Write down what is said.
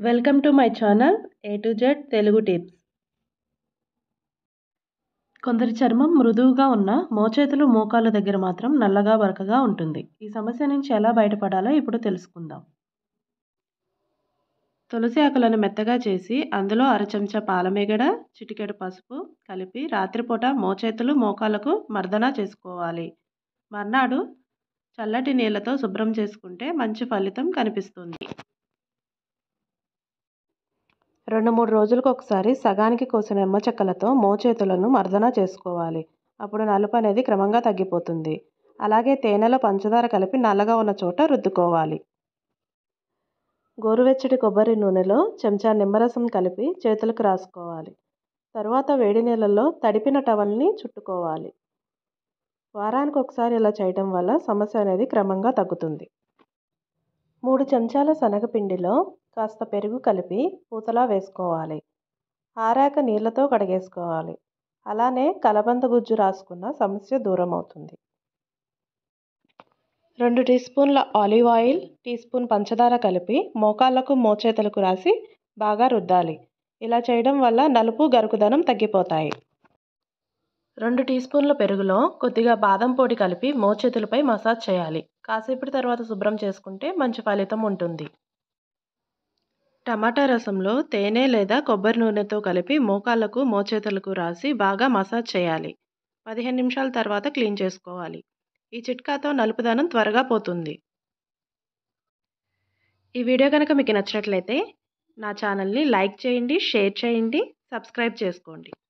welcome to my channel A to Z Telugu tips కొందరి చర్మం మృదువుగా ఉన్న మోచేతులు మోకాళ్ళ దగ్గర మాత్రం నల్లగా బరకగా ఉంటుంది ఈ సమస్య నుంచి ఎలా బయటపడాలో ఇప్పుడు తెలుసుకుందాం తులసి ఆకులను మెత్తగా చేసి అందులో అర చెంచా పాలమీగడ చిటికెడు పసుపు కలిపి రాత్రిపూట మోచేతులు మోకాళ్ళకు మర్దన చేసుకోవాలి మర్నాడు చల్లటి నీళ్ళతో శుభ్రం చేసుకుంటే మంచి ఫలితం కనిపిస్తుంది రెండు మూడు రోజులకు ఒకసారి సగానికి కోసిన నిమ్మ చెక్కలతో మోచేతులను మర్దన చేసుకోవాలి అప్పుడు నలుపు అనేది క్రమంగా తగ్గిపోతుంది అలాగే తేనెలో పంచదార కలిపి నల్లగా ఉన్న చోట రుద్దుకోవాలి గోరువెచ్చటి కొబ్బరి నూనెలో చెంచా నిమ్మరసం కలిపి చేతులకు రాసుకోవాలి తర్వాత వేడి నీళ్ళల్లో తడిపిన టవల్ని చుట్టుకోవాలి వారానికి ఒకసారి ఇలా చేయడం వల్ల సమస్య అనేది క్రమంగా తగ్గుతుంది మూడు చెంచాల శనగపిండిలో కాస్త పెరుగు కలిపి పూతలా వేసుకోవాలి ఆరాక నీళ్ళతో కడిగేసుకోవాలి అలానే కలబంద గుజ్జు రాసుకున్న సమస్య దూరం అవుతుంది రెండు టీ స్పూన్ల ఆలివ్ ఆయిల్ టీ స్పూన్ పంచదార కలిపి మోకాళ్ళకు మోచేతులకు రాసి బాగా రుద్దాలి ఇలా చేయడం వల్ల నలుపు గరుకుదనం తగ్గిపోతాయి రెండు టీ స్పూన్ల పెరుగులో కొద్దిగా బాదం పొడి కలిపి మోచేతులపై మసాజ్ చేయాలి కాసేపటి తర్వాత శుభ్రం చేసుకుంటే మంచి ఫలితం ఉంటుంది టమాటా రసంలో తేనె లేదా కొబ్బరి నూనెతో కలిపి మోకాళ్ళకు మోచేతులకు రాసి బాగా మసాజ్ చేయాలి పదిహేను నిమిషాల తర్వాత క్లీన్ చేసుకోవాలి ఈ చిట్కాతో నలుపుదనం త్వరగా పోతుంది ఈ వీడియో కనుక మీకు నచ్చినట్లయితే నా ఛానల్ని లైక్ చేయండి షేర్ చేయండి సబ్స్క్రైబ్ చేసుకోండి